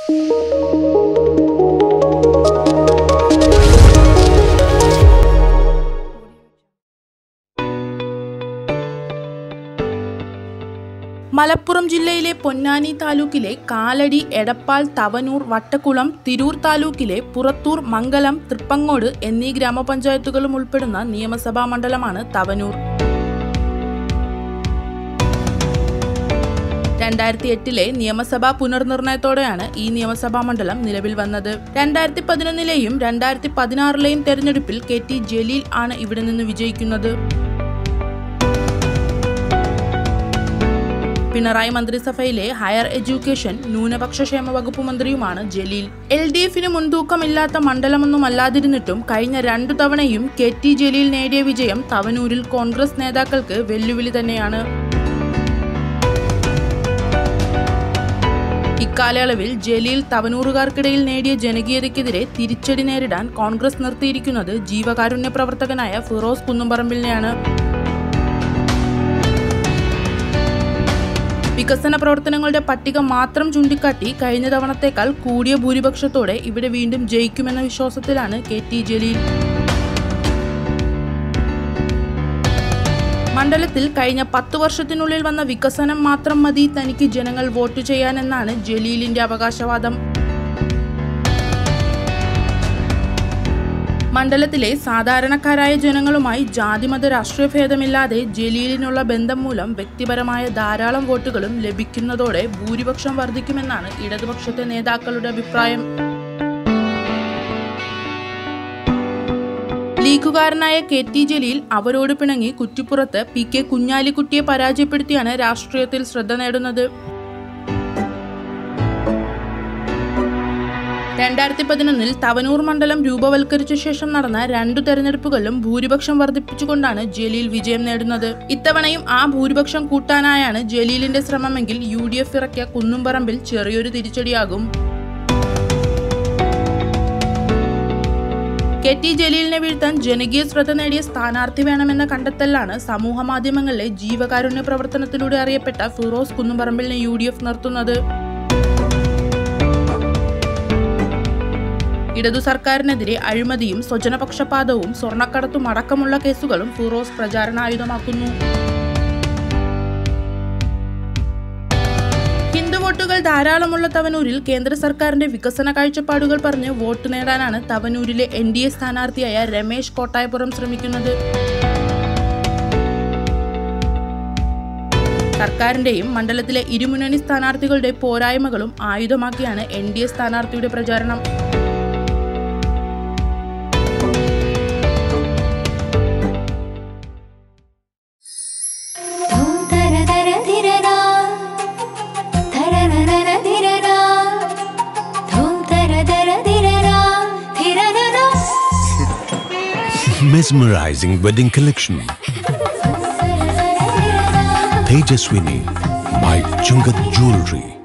മലപ്പുറം ജില്ലയിലെ പൊന്നാനി താലൂക്കിലെ കാലടി എടപ്പാൾ തവനൂർ വട്ടക്കുളം തിരൂർ താലൂക്കിലെ പുറത്തൂർ മംഗലം തൃപ്പങ്ങോട് എന്നീ ഗ്രാമപഞ്ചായത്തുകളും ഉൾപ്പെടുന്ന നിയമസഭാ മണ്ഡലമാണ് തവനൂർ രണ്ടായിരത്തി എട്ടിലെ നിയമസഭാ പുനർനിർണയത്തോടെയാണ് ഈ നിയമസഭാ മണ്ഡലം നിലവിൽ വന്നത് രണ്ടായിരത്തി പതിനൊന്നിലെയും രണ്ടായിരത്തി പതിനാറിലെയും തെരഞ്ഞെടുപ്പിൽ കെ ടി ജലീൽ ആണ് ഇവിടെ നിന്ന് വിജയിക്കുന്നത് പിണറായി മന്ത്രിസഭയിലെ ഹയർ എഡ്യൂക്കേഷൻ ന്യൂനപക്ഷ ക്ഷേമ വകുപ്പ് മന്ത്രിയുമാണ് ജലീൽ എൽ ഡി എഫിന് മുൻതൂക്കമില്ലാത്ത മണ്ഡലമൊന്നും അല്ലാതിരുന്നിട്ടും കഴിഞ്ഞ രണ്ടു തവണയും കെ ടി ജലീൽ നേടിയ വിജയം തവനൂരിൽ കോൺഗ്രസ് നേതാക്കൾക്ക് വെല്ലുവിളി തന്നെയാണ് ഇക്കാലയളവിൽ ജലീൽ തവനൂറുകാർക്കിടയിൽ നേടിയ ജനകീയതയ്ക്കെതിരെ തിരിച്ചടി നേരിടാൻ കോൺഗ്രസ് നിർത്തിയിരിക്കുന്നത് ജീവകാരുണ്യ പ്രവർത്തകനായ ഫിറോസ് കുന്നുംപറമ്പിലിനെയാണ് വികസന പ്രവർത്തനങ്ങളുടെ പട്ടിക മാത്രം ചൂണ്ടിക്കാട്ടി കഴിഞ്ഞ തവണത്തേക്കാൾ കൂടിയ ഭൂരിപക്ഷത്തോടെ ഇവിടെ വീണ്ടും ജയിക്കുമെന്ന വിശ്വാസത്തിലാണ് കെ ടി ജലീൽ മണ്ഡലത്തിൽ കഴിഞ്ഞ പത്തു വർഷത്തിനുള്ളിൽ വന്ന വികസനം മാത്രം മതി തനിക്ക് ജനങ്ങൾ വോട്ട് ചെയ്യാനെന്നാണ് ജലീലിന്റെ അവകാശവാദം മണ്ഡലത്തിലെ സാധാരണക്കാരായ ജനങ്ങളുമായി ജാതിമത രാഷ്ട്രീയ ഭേദമില്ലാതെ ജലീലിനുള്ള ബന്ധം മൂലം വ്യക്തിപരമായ ധാരാളം വോട്ടുകളും ലഭിക്കുന്നതോടെ ഭൂരിപക്ഷം വർദ്ധിക്കുമെന്നാണ് ഇടതുപക്ഷത്തെ നേതാക്കളുടെ അഭിപ്രായം ലീഗുകാരനായ കെ ടി ജലീൽ അവരോട് പിണങ്ങി കുറ്റിപ്പുറത്ത് പി കെ കുഞ്ഞാലിക്കുട്ടിയെ പരാജയപ്പെടുത്തിയാണ് രാഷ്ട്രീയത്തിൽ ശ്രദ്ധ നേടുന്നത് രണ്ടായിരത്തി പതിനൊന്നിൽ തവനൂർ മണ്ഡലം രൂപവൽക്കരിച്ച ശേഷം നടന്ന രണ്ടു തെരഞ്ഞെടുപ്പുകളിലും ഭൂരിപക്ഷം വർദ്ധിപ്പിച്ചുകൊണ്ടാണ് ജലീൽ വിജയം നേടുന്നത് ഇത്തവണയും ആ ഭൂരിപക്ഷം കൂട്ടാനായാണ് ജലീലിന്റെ ശ്രമമെങ്കിൽ യു ഡി എഫ് ഇറക്കിയ കുന്നുംപറമ്പിൽ ചെറിയൊരു തിരിച്ചടിയാകും കെ ടി ജലീലിനെ വീഴ്ത്താൻ ജനകീയ ശ്രദ്ധ നേടിയ സ്ഥാനാർത്ഥി വേണമെന്ന കണ്ടെത്തലാണ് സമൂഹ മാധ്യമങ്ങളിലെ ജീവകാരുണ്യ പ്രവർത്തനത്തിലൂടെ അറിയപ്പെട്ട ഫിറോസ് കുന്നുംപറമ്പിലിനെ യു ഡി എഫ് നിർത്തുന്നത് ഇടതു സർക്കാരിനെതിരെ അഴിമതിയും സ്വജനപക്ഷപാതവും സ്വർണ്ണക്കടത്തും അടക്കമുള്ള കേസുകളും ഫിറോസ് പ്രചാരണായുധമാക്കുന്നു ഹിന്ദു വോട്ടുകൾ ധാരാളമുള്ള തവനൂരിൽ കേന്ദ്ര സർക്കാരിന്റെ വികസന കാഴ്ചപ്പാടുകൾ പറഞ്ഞ് വോട്ട് നേടാനാണ് തവനൂരിലെ എൻ ഡി എ സ്ഥാനാർത്ഥിയായ രമേശ് കോട്ടായപുറം ശ്രമിക്കുന്നത് സർക്കാരിന്റെയും മണ്ഡലത്തിലെ ഇരുമുന്നണി സ്ഥാനാർത്ഥികളുടെ പോരായ്മകളും ആയുധമാക്കിയാണ് എൻ ഡി എ സ്ഥാനാർത്ഥിയുടെ പ്രചാരണം ധൂം തര തര ധിരരാ ധരരരര ധിരരാ ധൂം തര തര ധിരരാ ധിരരരാ mesmerizing wedding collection. Tejaswini by Chungat Jewelry.